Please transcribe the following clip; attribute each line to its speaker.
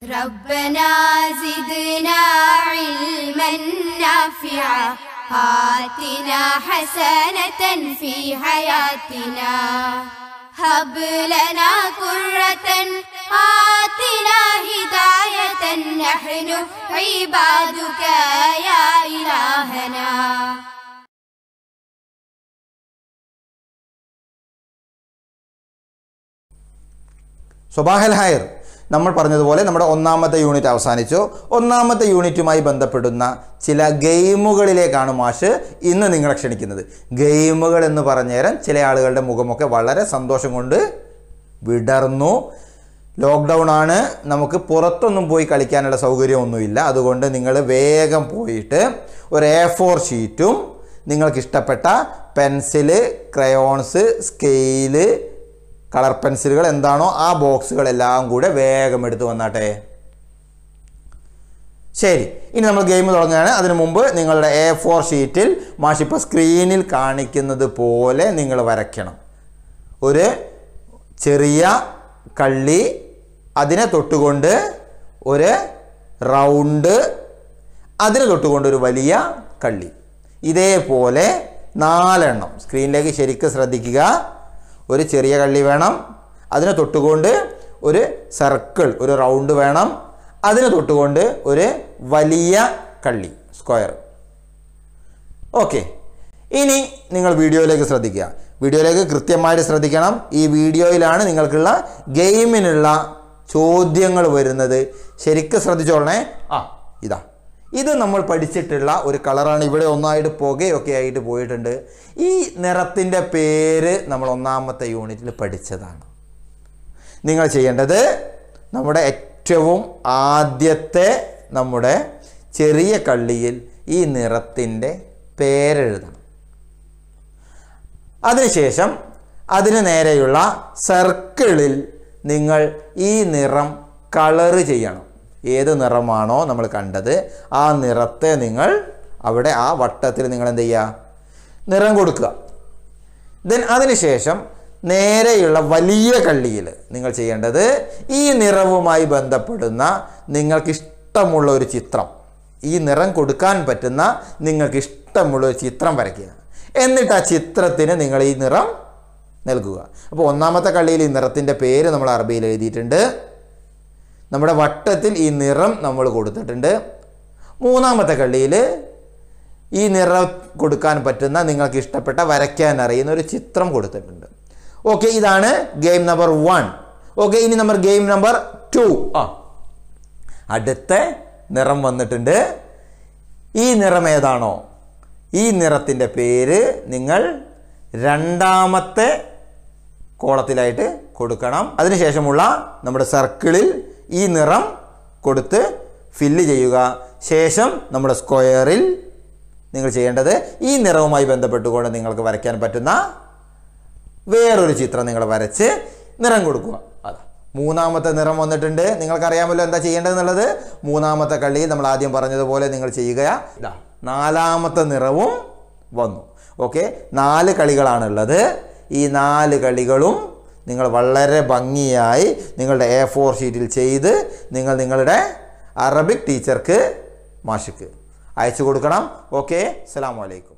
Speaker 1: ربنا زدنا علما نافعا آتنا حسنة في حياتنا هب لنا قرة آتنا هداية نحن عبادك يا إلهنا
Speaker 2: സ്വബാഹൽ higher നമ്മൾ പറഞ്ഞതുപോലെ നമ്മുടെ ഒന്നാമത്തെ യൂണിറ്റ് അവസാനിച്ചു ഒന്നാമത്തെ യൂണിറ്റുമായി ബന്ധപ്പെടുന്ന ചില ഗെയിമുകളിലേക്കാണ് മാഷ് ഇന്ന് നിങ്ങളെ ക്ഷണിക്കുന്നത് ഗെയിമുകൾ എന്ന് പറഞ്ഞേരം ചില ആളുകളുടെ മുഖമൊക്കെ വളരെ സന്തോഷം കൊണ്ട് വിടർന്നു ലോക്ക്ഡൗൺ ആണ് നമുക്ക് പുറത്തൊന്നും പോയി കളിക്കാനുള്ള സൗകര്യമൊന്നുമില്ല അതുകൊണ്ട് നിങ്ങൾ വേഗം പോയിട്ട് ഒരു എ ഫോർ ഷീറ്റും നിങ്ങൾക്ക് ഇഷ്ടപ്പെട്ട പെൻസില് ക്രയോൺസ് സ്കെയില് കളർ പെൻസിലുകൾ എന്താണോ ആ ബോക്സുകളെല്ലാം കൂടെ വേഗം എടുത്തു വന്നാട്ടെ ശരി ഇനി നമ്മൾ ഗെയിം തുടങ്ങുകയാണ് അതിനു മുമ്പ് നിങ്ങളുടെ എ ഫോർ ഷീറ്റിൽ മാഷിപ്പോൾ സ്ക്രീനിൽ കാണിക്കുന്നത് പോലെ നിങ്ങൾ വരയ്ക്കണം ഒരു ചെറിയ കള്ളി അതിനെ തൊട്ടുകൊണ്ട് ഒരു റൗണ്ട് അതിനെ തൊട്ടുകൊണ്ട് ഒരു വലിയ കള്ളി ഇതേപോലെ നാലെണ്ണം സ്ക്രീനിലേക്ക് ശരിക്കും ശ്രദ്ധിക്കുക ഒരു ചെറിയ കള്ളി വേണം അതിനെ തൊട്ടുകൊണ്ട് ഒരു സർക്കിൾ ഒരു റൗണ്ട് വേണം അതിനെ തൊട്ടുകൊണ്ട് ഒരു വലിയ കള്ളി സ്ക്വയർ ഓക്കെ ഇനി നിങ്ങൾ വീഡിയോയിലേക്ക് ശ്രദ്ധിക്കുക വീഡിയോയിലേക്ക് കൃത്യമായിട്ട് ശ്രദ്ധിക്കണം ഈ വീഡിയോയിലാണ് നിങ്ങൾക്കുള്ള ഗെയിമിനുള്ള ചോദ്യങ്ങൾ വരുന്നത് ശരിക്കും ശ്രദ്ധിച്ചോളണേ ആ ഇതാ ഇത് നമ്മൾ പഠിച്ചിട്ടുള്ള ഒരു കളറാണ് ഇവിടെ ഒന്നായിട്ട് പുകയൊക്കെ ആയിട്ട് പോയിട്ടുണ്ട് ഈ നിറത്തിൻ്റെ പേര് നമ്മൾ ഒന്നാമത്തെ യൂണിറ്റിൽ പഠിച്ചതാണ് നിങ്ങൾ ചെയ്യേണ്ടത് നമ്മുടെ ഏറ്റവും ആദ്യത്തെ നമ്മുടെ ചെറിയ കള്ളിയിൽ ഈ നിറത്തിൻ്റെ പേരെഴുതണം അതിനുശേഷം അതിന് നേരെയുള്ള സർക്കിളിൽ നിങ്ങൾ ഈ നിറം കളറ് ചെയ്യണം ഏത് നിറമാണോ നമ്മൾ കണ്ടത് ആ നിറത്തെ നിങ്ങൾ അവിടെ ആ വട്ടത്തിൽ നിങ്ങൾ എന്ത് ചെയ്യുക നിറം കൊടുക്കുക ദെൻ അതിനുശേഷം നേരെയുള്ള വലിയ കള്ളിയിൽ നിങ്ങൾ ചെയ്യേണ്ടത് ഈ നിറവുമായി ബന്ധപ്പെടുന്ന നിങ്ങൾക്ക് ഇഷ്ടമുള്ള ഒരു ചിത്രം ഈ നിറം കൊടുക്കാൻ പറ്റുന്ന നിങ്ങൾക്ക് ഇഷ്ടമുള്ള ഒരു ചിത്രം വരയ്ക്കുക എന്നിട്ട് ആ ചിത്രത്തിന് നിങ്ങൾ ഈ നിറം നൽകുക അപ്പോൾ ഒന്നാമത്തെ കള്ളിയിൽ ഈ നിറത്തിൻ്റെ പേര് നമ്മൾ അറബിയിൽ എഴുതിയിട്ടുണ്ട് നമ്മുടെ വട്ടത്തിൽ ഈ നിറം നമ്മൾ കൊടുത്തിട്ടുണ്ട് മൂന്നാമത്തെ കള്ളിയിൽ ഈ നിറം കൊടുക്കാൻ പറ്റുന്ന നിങ്ങൾക്ക് ഇഷ്ടപ്പെട്ട വരയ്ക്കാൻ അറിയുന്ന ഒരു ചിത്രം കൊടുത്തിട്ടുണ്ട് ഓക്കെ ഇതാണ് ഗെയിം നമ്പർ വൺ ഓക്കെ ഇനി നമ്മൾ ഗെയിം നമ്പർ ടു ആ അടുത്ത നിറം വന്നിട്ടുണ്ട് ഈ നിറം ഏതാണോ ഈ നിറത്തിൻ്റെ പേര് നിങ്ങൾ രണ്ടാമത്തെ കോളത്തിലായിട്ട് കൊടുക്കണം അതിനുശേഷമുള്ള നമ്മുടെ സർക്കിളിൽ ഈ നിറം കൊടുത്ത് ഫില്ല് ചെയ്യുക ശേഷം നമ്മുടെ സ്ക്വയറിൽ നിങ്ങൾ ചെയ്യേണ്ടത് ഈ നിറവുമായി ബന്ധപ്പെട്ടുകൊണ്ട് നിങ്ങൾക്ക് വരയ്ക്കാൻ പറ്റുന്ന വേറൊരു ചിത്രം നിങ്ങൾ വരച്ച് നിറം കൊടുക്കുക അതാ മൂന്നാമത്തെ നിറം വന്നിട്ടുണ്ട് നിങ്ങൾക്കറിയാമല്ലോ എന്താ ചെയ്യേണ്ടതെന്നുള്ളത് മൂന്നാമത്തെ കളിയിൽ നമ്മൾ ആദ്യം പറഞ്ഞതുപോലെ നിങ്ങൾ ചെയ്യുക ഇതാ നാലാമത്തെ നിറവും വന്നു ഓക്കെ നാല് കളികളാണുള്ളത് ഈ നാല് കളികളും നിങ്ങൾ വളരെ ഭംഗിയായി നിങ്ങളുടെ എ ഫോർ ഷീറ്റിൽ ചെയ്ത് നിങ്ങൾ നിങ്ങളുടെ അറബിക് ടീച്ചർക്ക് മാഷിക്ക് അയച്ചു കൊടുക്കണം ഓക്കെ അസ്സാം വലൈക്കും